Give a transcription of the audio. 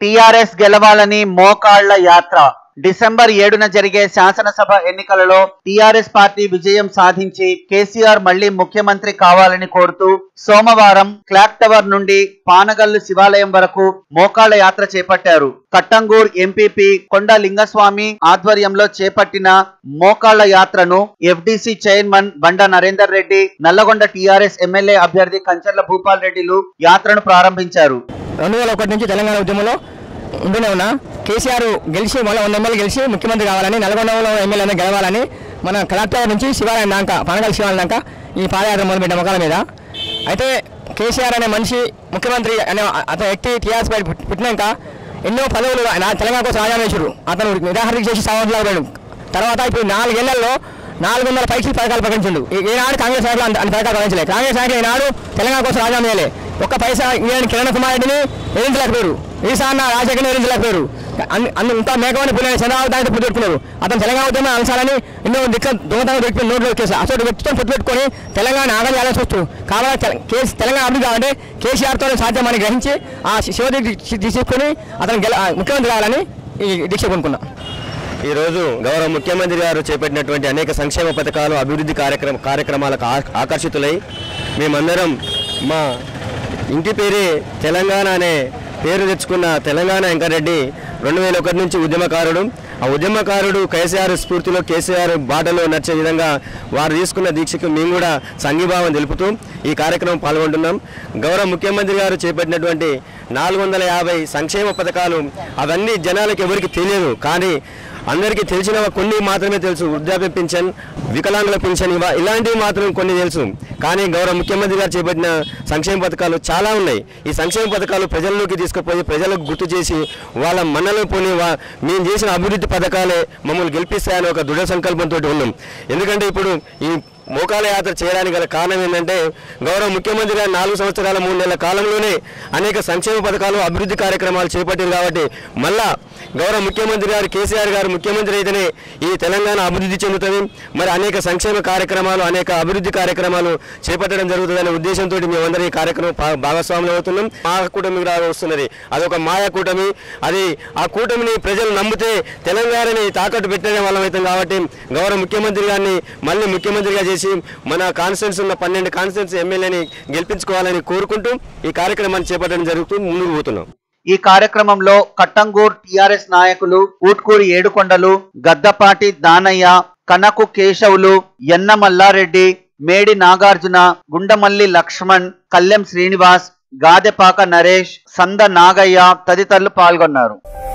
TRS గెలవాలని మోకాళ్ల యాత్ర డిసెంబర్ ఏడున జరిగే శాసనసభ ఎన్నికలలో టిఆర్ఎస్ పార్టీ విజయం సాధించి కేసీఆర్ మళ్లీ ముఖ్యమంత్రి కావాలని కోరుతూ సోమవారం క్లాక్ టవర్ నుండి పానగల్లు శివాలయం వరకు మోకాళ్ల యాత్ర చేపట్టారు కట్టంగూర్ ఎంపీపీ కొండ లింగస్వామి ఆధ్వర్యంలో చేపట్టిన మోకాళ్ల యాత్రను FDC chairman Banda Narender Reddy Nalgonda TRS MLA అభ్యర్థి కంచర్ల భూపాల్ రెడ్డిలు యాత్రను ప్రారంభించారు రెండు వేల ఒకటి నుంచి తెలంగాణ ఉద్యమంలో ఉంటూనే ఉన్నా కేసీఆర్ గెలిచి మళ్ళీ వంద ఎమ్మెల్యే గెలిచి ముఖ్యమంత్రి కావాలని నల్గొండలో ఎమ్మెల్యే గెలవాలని మన కలెక్టర్ నుంచి శివాలయం దాకా పానగల్ శివాలయం దాకా ఈ పాదయాత్ర మొదలుపెట్టిన మొక్కల మీద అయితే కేసీఆర్ అనే మనిషి ముఖ్యమంత్రి అనే అతని వ్యక్తి టీఆర్ఎస్ పార్టీ పుట్- పుట్టినాక ఎన్నో పదవులు నా తెలంగాణ కోసం రాజామేశ్వరు అతను నిరాహారం చేసి సావంతులు తర్వాత ఇప్పుడు నాలుగేళ్లలో నాలుగు వందల పైకి పథకాలు ప్రకటించిండు ఈ- ఈనాడు కాంగ్రెస్ నాయకులు అంత- అన్ని పథకాలు ప్రకటించలేదు కాంగ్రెస్ నాయకులు ఈనాడు తెలంగాణ కోసం రాజీనామా చేయలే ఒక్క పైసా ఈయన కిరణ్ కుమార్ రెడ్డిని ఎదిరించలేకపోయారు ఈసాన్న రాజశేఖర్ని ఎదిరించలేకపోయారు అన్ని అన్ని ఇంకా మేకవాణి పుల్లని చంద్రబాబు నాయుడు పొత్తు పెట్టుకున్నారు అతను తెలంగాణ ఉద్యమం అంశాలని ఎన్నో దిక్క దొంగతనం పెట్టి నోట్లో వచ్చేసి అసలు వ్యక్తితో పొత్తు పెట్టుకొని తెలంగాణ ఆగం చేయాల్సి వస్తూ కాబట్టి తెల- కేసీ తెలంగాణ అభివృద్ధి కావాలంటే కేసీఆర్తో సాధ్యమని గ్రహించి ఆ శివది తీసుకొని అతను గెల ముఖ్యమంత్రి కావాలని ఈ దీక్ష కొనుక్కున్నా ఈరోజు గౌరవ ముఖ్యమంత్రి గారు చేపట్టినటువంటి అనేక సంక్షేమ పథకాలు అభివృద్ధి కార్యక్రమ కార్యక్రమాలకు ఆ- ఆకర్షితులై మేమందరం మా ఇంటి పేరే తెలంగాణ అనే పేరు తెచ్చుకున్న తెలంగాణ వెంకరెడ్డి రెండు వేల ఒకటి నుంచి ఉద్యమకారుడు ఆ ఉద్యమకారుడు కేసీఆర్ స్ఫూర్తిలో కేసీఆర్ బాటలో నడిచే విధంగా వారు తీసుకున్న దీక్షకు మేము కూడా సంఘీభావం తెలుపుతూ ఈ కార్యక్రమం పాల్గొంటున్నాం గౌరవ ముఖ్యమంత్రి గారు చేపట్టినటువంటి నాలుగు వందల యాభై సంక్షేమ పథకాలు అవన్నీ జనాలకు ఎవరికి తెలియదు కానీ అందరికీ తెలిసిన కొన్ని మాత్రమే తెలుసు వృద్ధాప్య పింఛన్ వికలాంగుల పింఛన్ ఇవ ఇలాంటివి మాత్రం కొన్ని తెలుసు కానీ గౌరవ ముఖ్యమంత్రి గారు చేపట్టిన సంక్షేమ పథకాలు చాలా ఉన్నాయి ఈ సంక్షేమ పథకాలు ప్రజల్లోకి తీసుకుపోయి ప్రజలకు గుర్తు చేసి వాళ్ళ మనలో పోని వా- మేము చేసిన అభివృద్ధి పథకాలే మమ్మల్ని గెలిపిస్తాయని ఒక దృఢ సంకల్పంతో ఉన్నాం ఎందుకంటే ఇప్పుడు ఈ మోకాల యాత్ర చేయడానికి గల కారణం ఏంటంటే గౌరవ ముఖ్యమంత్రి గారు నాలుగు సంవత్సరాల మూడు నెలల కాలంలోనే అనేక సంక్షేమ పథకాలు అభివృద్ధి కార్యక్రమాలు చేపట్టారు కాబట్టి మళ్ళా గౌరవ ముఖ్యమంత్రి గారు కేసీఆర్ గారు ముఖ్యమంత్రి అయితేనే ఈ తెలంగాణ అభివృద్ధి చెందుతుంది మరి అనేక సంక్షేమ కార్యక్రమాలు అనేక అభివృద్ధి కార్యక్రమాలు చేపట్టడం జరుగుతుందనే ఉద్దేశంతో మేమందరం ఈ కార్యక్రమం భా- భాగస్వాములు అవుతున్నాం మా కూటమి కూడా వస్తున్నది అదొక మాయా కూటమి అది ఆ కూటమిని ప్రజలు నమ్మితే తెలంగాణని తాకట్టు పెట్టడం వల్ల అవుతాం కాబట్టి గౌరవ ముఖ్యమంత్రి గారిని మళ్ళీ ముఖ్యమంత్రిగా చేసి మన కాన్స్టిట్యూన్స్ ఉన్న పన్నెండు కాన్స్టిట్యూన్స్ ఎమ్మెల్యేని గెలిపించుకోవాలని కోరుకుంటూ ఈ కార్యక్రమాన్ని చేపట్టడం జరుగుతూ ముందుకు పోతున్నాం ఈ కార్యక్రమంలో కట్టంగూర్ టిఆర్ఎస్ నాయకులు ఊట్కూరి ఏడుకొండలు గద్దపాటి దానయ్య కనకు కేశవులు ఎన్న మల్లారెడ్డి మేడి నాగార్జున గుండమల్లి లక్ష్మణ్ కల్లెం శ్రీనివాస్ గాదెపాక నరేష్ సంద నాగయ్య తదితరులు పాల్గొన్నారు